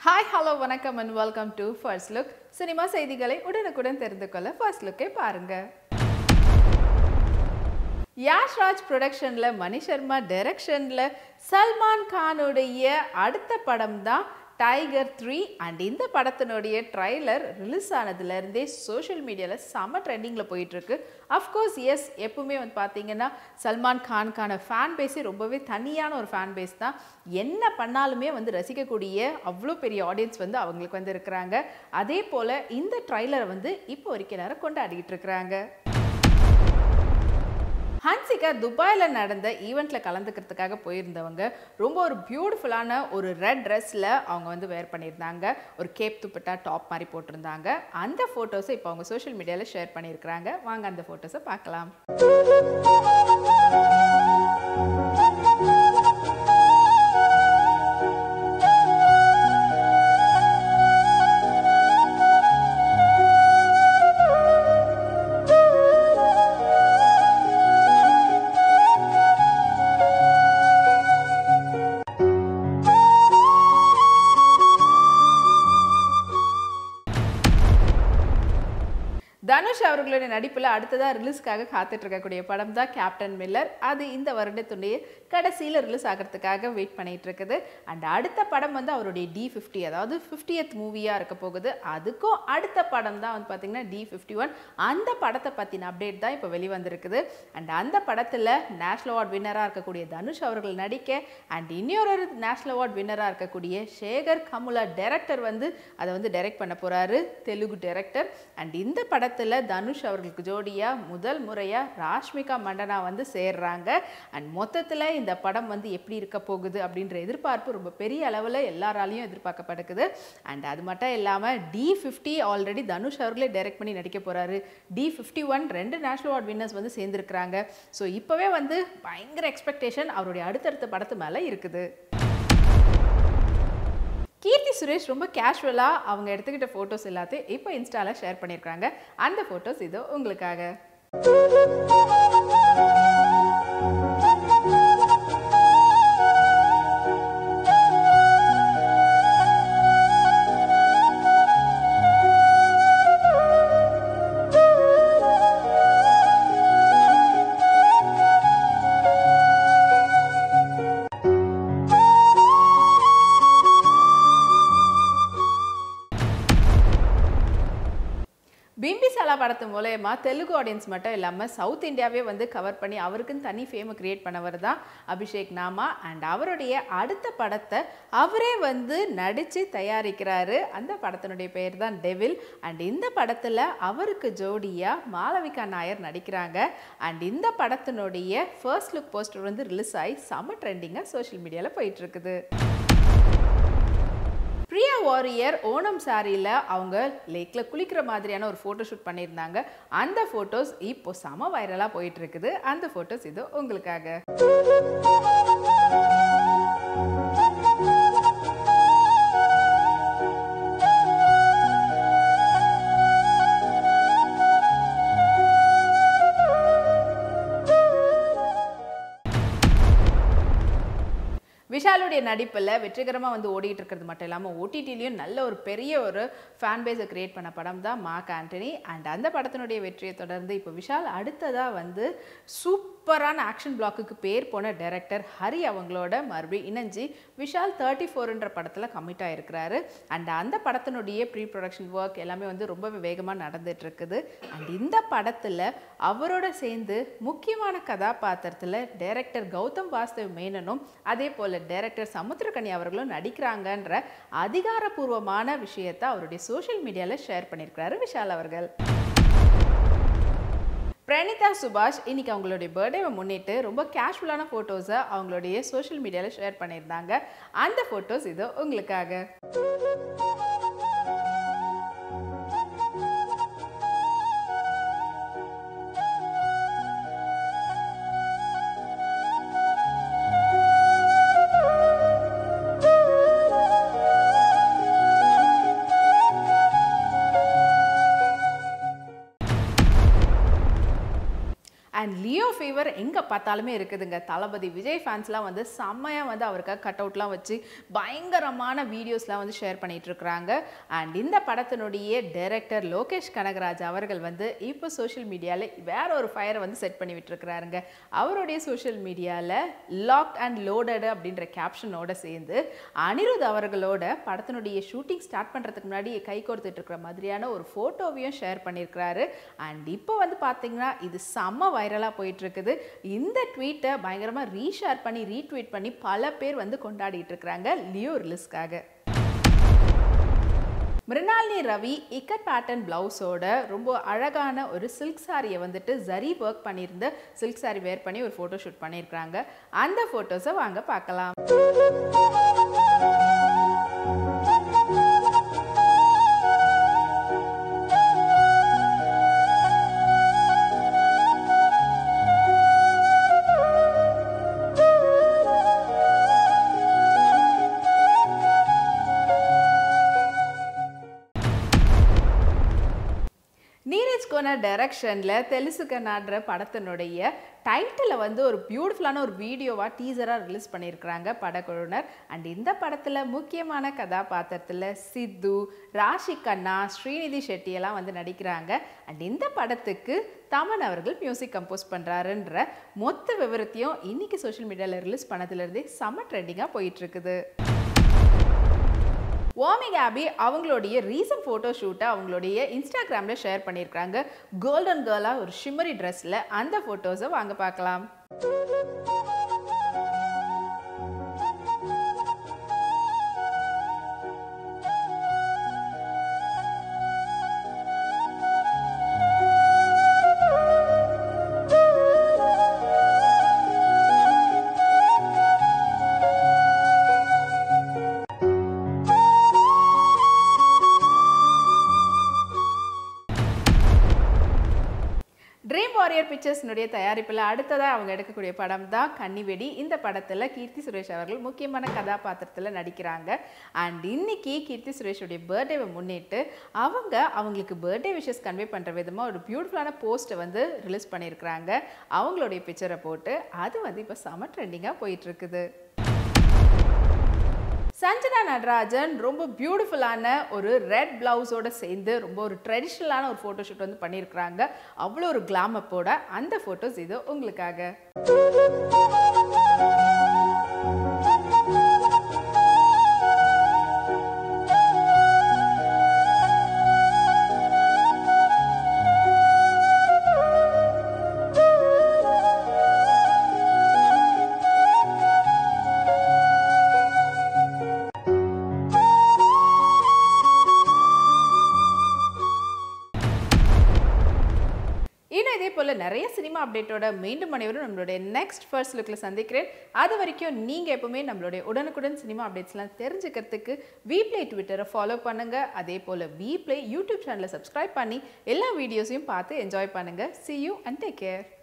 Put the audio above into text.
hi hello வணக்கம் and welcome to first look cinema செய்திகளை உடனுக்குடன் தெரிந்து கொள்ள ஃபர்ஸ்ட் லுக்கை பாருங்க யாஷ் ராஜ் ப்ரொடக்ஷனில் மணி சர்மா டைரக்ஷனில் சல்மான் கானுடைய அடுத்த படம் தான் டைகர் த்ரீ அண்ட் இந்த படத்தினுடைய ட்ரைலர் ரிலீஸ் ஆனதுலேருந்தே சோஷியல் மீடியாவில் செம்ம ட்ரெண்டிங்கில் போயிட்டுருக்கு அஃப்கோர்ஸ் எஸ் எப்பவுமே வந்து பார்த்தீங்கன்னா சல்மான் கானுக்கான ஃபேன் பேஸே ரொம்பவே தனியான ஒரு ஃபேன் பேஸ் தான் என்ன பண்ணாலுமே வந்து ரசிக்கக்கூடிய அவ்வளோ பெரிய ஆடியன்ஸ் வந்து அவங்களுக்கு வந்து இருக்கிறாங்க அதே போல் இந்த ட்ரைலரை வந்து இப்போ வரைக்கும் எல்லாரும் கொண்டாடிக்கிட்டு இருக்கிறாங்க ஹன்சிகா துபாயில் நடந்த ஈவெண்ட்டில் கலந்துக்கிறதுக்காக போயிருந்தவங்க ரொம்ப ஒரு பியூட்டிஃபுல்லான ஒரு ரெட் ட்ரெஸ்ஸில் அவங்க வந்து வேர் பண்ணியிருந்தாங்க ஒரு கேப் துப்பட்டா டாப் மாதிரி போட்டிருந்தாங்க அந்த ஃபோட்டோஸை இப்போ அவங்க சோஷியல் மீடியாவில் ஷேர் பண்ணியிருக்கிறாங்க வாங்க அந்த ஃபோட்டோஸை பார்க்கலாம் தனுஷ் அவர்களுடைய நடிப்பில் அடுத்ததாக ரிலீஸ்க்காக காத்துட்டு இருக்கக்கூடிய படம் தான் கேப்டன் மில்லர் அது இந்த வருடத்துடைய கடைசியில் ரிலீஸ் ஆகிறதுக்காக வெயிட் பண்ணிட்டு இருக்குது அண்ட் அடுத்த படம் வந்து அவருடைய டி ஃபிஃப்டி அதாவது ஃபிஃப்டியத் மூவியாக இருக்க போகுது அதுக்கும் அடுத்த படம் தான் வந்து பார்த்தீங்கன்னா டி ஃபிஃப்டி ஒன் அந்த படத்தை பற்றின அப்டேட் தான் இப்போ வெளிவந்திருக்குது அண்ட் அந்த படத்தில் நேஷ்னல் அவார்ட் வின்னராக இருக்கக்கூடிய தனுஷ் அவர்கள் நடிக்க அண்ட் இன்னொரு நேஷ்னல் அவார்ட் வின்னராக இருக்கக்கூடிய சேகர் கமுலா டைரக்டர் வந்து அதை வந்து டைரக்ட் பண்ண போகிறாரு தெலுங்கு டைரக்டர் அண்ட் இந்த படத்தில் தனுஷ் அவர்களுக்கு ஜோடியாக முதல் முறையாக ராஷ்மிகா மண்டனா வந்து சேர்றாங்க அண்ட் மொத்தத்தில் இந்த படம் வந்து எப்படி இருக்க போகுது அப்படின்ற எதிர்பார்ப்பு ரொம்ப பெரிய அளவில் எல்லாராலையும் எதிர்பார்க்கப்படுக்குது அண்ட் அது மட்டும் இல்லாமல் டி ஃபிஃப்டி ஆல்ரெடி தனுஷ் அவர்களே டைரக்ட் பண்ணி நடிக்க போகிறாரு டி ஃபிஃப்டி ஒன் ரெண்டு நேஷனல் அவார்ட் வின்னர்ஸ் வந்து சேர்ந்துருக்கிறாங்க ஸோ இப்போவே வந்து பயங்கர எக்ஸ்பெக்டேஷன் அவருடைய அடுத்தடுத்த படத்து மேலே இருக்குது கீர்த்தி சுரேஷ் ரொம்ப கேஷுவலாக அவங்க எடுத்துக்கிட்ட ஃபோட்டோஸ் எல்லாத்தையும் இப்போ இன்ஸ்டாவில் ஷேர் பண்ணியிருக்காங்க அந்த ஃபோட்டோஸ் இதோ உங்களுக்காக பிம்பிசாலா படத்து மூலயமா தெலுங்கு ஆடியன்ஸ் மட்டும் இல்லாமல் சவுத் இந்தியாவே வந்து கவர் பண்ணி அவருக்குன்னு தனி ஃபேமை கிரியேட் பண்ணவர் தான் அபிஷேக் நாமா அண்ட் அவருடைய அடுத்த படத்தை அவரே வந்து நடித்து தயாரிக்கிறாரு அந்த படத்தினுடைய பெயர் தான் டெவில் அண்ட் இந்த படத்தில் அவருக்கு ஜோடியாக மாளவிகா நாயர் நடிக்கிறாங்க அண்ட் இந்த படத்தினுடைய ஃபர்ஸ்ட் லுக் போஸ்டர் வந்து ரிலீஸ் ஆகி செம ட்ரெண்டிங்காக சோஷியல் மீடியாவில் போயிட்டுருக்குது பிரியா வாரியர் ஓணம் சாரியில் அவங்க லேக்கில் குளிக்கிற மாதிரியான ஒரு ஃபோட்டோ ஷூட் பண்ணியிருந்தாங்க அந்த ஃபோட்டோஸ் இப்போ செம வைரலாக போயிட்டு இருக்குது அந்த ஃபோட்டோஸ் இது உங்களுக்காக விஷாலுடைய நடிப்பில் வெற்றிகரமாக வந்து ஓடிட்டு இருக்கிறது மட்டும் இல்லாமல் ஓடிடிலையும் நல்ல ஒரு பெரிய ஒரு ஃபேன் பேஸை கிரியேட் பண்ண படம் தான் மார்க் ஆண்டனி அண்ட் அந்த படத்தினுடைய வெற்றியை தொடர்ந்து இப்போ விஷால் அடுத்ததாக வந்து சூப்பரான ஆக்ஷன் பிளாக்குக்கு பேர் போன டைரக்டர் ஹரி அவங்களோட மறுபடியும் இணைஞ்சு விஷால் தேர்ட்டி ஃபோர்ன்ற படத்தில் கமிட் ஆகிருக்கிறாரு அண்ட் அந்த படத்தினுடைய ப்ரீ ப்ரொடக்ஷன் ஒர்க் எல்லாமே வந்து ரொம்பவே வேகமாக நடந்துட்டு இருக்குது அண்ட் இந்த படத்தில் அவரோட சேர்ந்து முக்கியமான கதாபாத்திரத்தில் டைரக்டர் கௌதம் வாஸ்தவ் மேனனும் அதே போல் டைரக்டர் சமுத்திரகனி அவர்களும் நடிக்கிறாங்கன்ற அதிகாரப்பூர்வமான விஷயத்தை அவருடைய சோஷியல் மீடியாவில் ஷேர் பண்ணியிருக்கிறாரு விஷால் அவர்கள் பிரணிதா சுபாஷ் இன்னைக்கு அவங்களுடைய பர்த்டேவை முன்னிட்டு ரொம்ப கேஷுவலான ஃபோட்டோஸை அவங்களுடைய சோஷியல் மீடியாவில் ஷேர் பண்ணியிருந்தாங்க அந்த ஃபோட்டோஸ் இதோ உங்களுக்காக அண்ட் லியோ ஃபீவர் எங்கே பார்த்தாலுமே இருக்குதுங்க தளபதி விஜய் ஃபேன்ஸ்லாம் வந்து செம்மையாக வந்து அவருக்காக கட் அவுட்லாம் வச்சு பயங்கரமான வீடியோஸ்லாம் வந்து ஷேர் பண்ணிட்டு இருக்கிறாங்க அண்ட் இந்த படத்தினுடைய டைரக்டர் லோகேஷ் கனகராஜ் அவர்கள் வந்து இப்போ சோஷியல் மீடியாவில் வேற ஒரு ஃபயரை வந்து செட் பண்ணி விட்டுருக்கிறாருங்க அவருடைய சோஷியல் மீடியாவில் லாக்ட் அண்ட் லோடடு அப்படின்ற கேப்ஷனோட சேர்ந்து அனிருத் அவர்களோட படத்தினுடைய ஷூட்டிங் ஸ்டார்ட் பண்ணுறதுக்கு முன்னாடி கை கொடுத்துட்டு இருக்கிற மாதிரியான ஒரு ஃபோட்டோவையும் ஷேர் பண்ணியிருக்கிறாரு அண்ட் இப்போ வந்து பார்த்தீங்கன்னா இது செம்ம வைரலாக போயிட்டு இருக்குது இந்த ட்வீட்டை பயங்கரமாக ரீஷேர் பண்ணி ரீட்வீட் பண்ணி பல பேர் வந்து கொண்டாடிட்டு இருக்கிறாங்க லியோ ரிலீஸ்க்காக மிருனாலினி ரவி இக்கட் பேட்டர்ன் பிளவுஸோட ரொம்ப அழகான ஒரு சில்க் சாரியை வந்துட்டு ஜரி ஒர்க் பண்ணியிருந்த சில்க் சாரி வேர் பண்ணி ஒரு ஃபோட்டோ ஷூட் பண்ணியிருக்கிறாங்க அந்த ஃபோட்டோஸை வாங்க பார்க்கலாம் நீரஜ் கோனர் டைரக்ஷனில் தெலுசுக நாடுற படத்தினுடைய டைட்டிலை வந்து ஒரு பியூட்டிஃபுல்லான ஒரு வீடியோவாக டீசராக ரிலீஸ் பண்ணியிருக்கிறாங்க படக்குழுவினர் அண்ட் இந்த படத்தில் முக்கியமான கதாபாத்திரத்தில் சித்து ராஷி கண்ணா ஸ்ரீநிதி ஷெட்டி எல்லாம் வந்து நடிக்கிறாங்க அண்ட் இந்த படத்துக்கு தமன் அவர்கள் மியூசிக் கம்போஸ் பண்ணுறாருன்ற மொத்த விவரத்தையும் இன்னைக்கு சோஷியல் மீடியாவில் ரிலீஸ் பண்ணதுலேருந்தே செம்ம ட்ரெண்டிங்காக போயிட்டு இருக்குது ஓமி கேபி அவங்களுடைய ரீசன்ட் ஃபோட்டோ ஷூட்டை அவங்களுடைய இன்ஸ்டாகிராமில் ஷேர் பண்ணியிருக்காங்க கோல்டன் கேர்லாக ஒரு ஷிம்மரி ட்ரெஸ்ஸில் அந்த ஃபோட்டோஸை வாங்க பார்க்கலாம் ட்ரீம் வாரியர் பிக்சர்ஸ்னுடைய தயாரிப்பில் அடுத்ததாக அவங்க எடுக்கக்கூடிய படம் தான் கன்னிவெடி இந்த படத்தில் கீர்த்தி சுரேஷ் அவர்கள் முக்கியமான கதாபாத்திரத்தில் நடிக்கிறாங்க அண்ட் இன்னைக்கு கீர்த்தி சுரேஷுடைய பர்த்டேவை முன்னிட்டு அவங்க அவங்களுக்கு பர்த்டே விஷஸ் கன்வே பண்ணுற விதமாக ஒரு பியூட்டிஃபுல்லான போஸ்ட்டை வந்து ரிலீஸ் பண்ணியிருக்கிறாங்க அவங்களுடைய பிக்சரை போட்டு அது வந்து இப்போ செம ட்ரெண்டிங்காக போயிட்டுருக்குது சஞ்சனா நடராஜன் ரொம்ப பியூட்டிஃபுல்லான ஒரு ரெட் பிளவுஸோட சேர்ந்து ரொம்ப ஒரு ட்ரெடிஷ்னலான ஒரு ஃபோட்டோ ஷூட் வந்து பண்ணியிருக்கிறாங்க அவ்வளோ ஒரு கிளாமப்போட அந்த ஃபோட்டோஸ் இது உங்களுக்காக இன்னும் இதே போல் நிறைய சினிமா அப்டேட்டோட மீண்டும் அனைவரும் நம்மளுடைய நெக்ஸ்ட் ஃபர்ஸ்ட் லுக்கில் சந்திக்கிறேன் அது வரைக்கும் நீங்கள் எப்பவுமே நம்மளுடைய உடனுக்குடன் சினிமா அப்டேட்ஸ்லாம் தெரிஞ்சுக்கிறதுக்கு வீப்ளே ட்விட்டரை ஃபாலோ பண்ணுங்கள் அதே போல் வீப்ளே யூடியூப் சேனலை சப்ஸ்கிரைப் பண்ணி எல்லா வீடியோஸையும் பார்த்து என்ஜாய் பண்ணுங்கள் see you and take care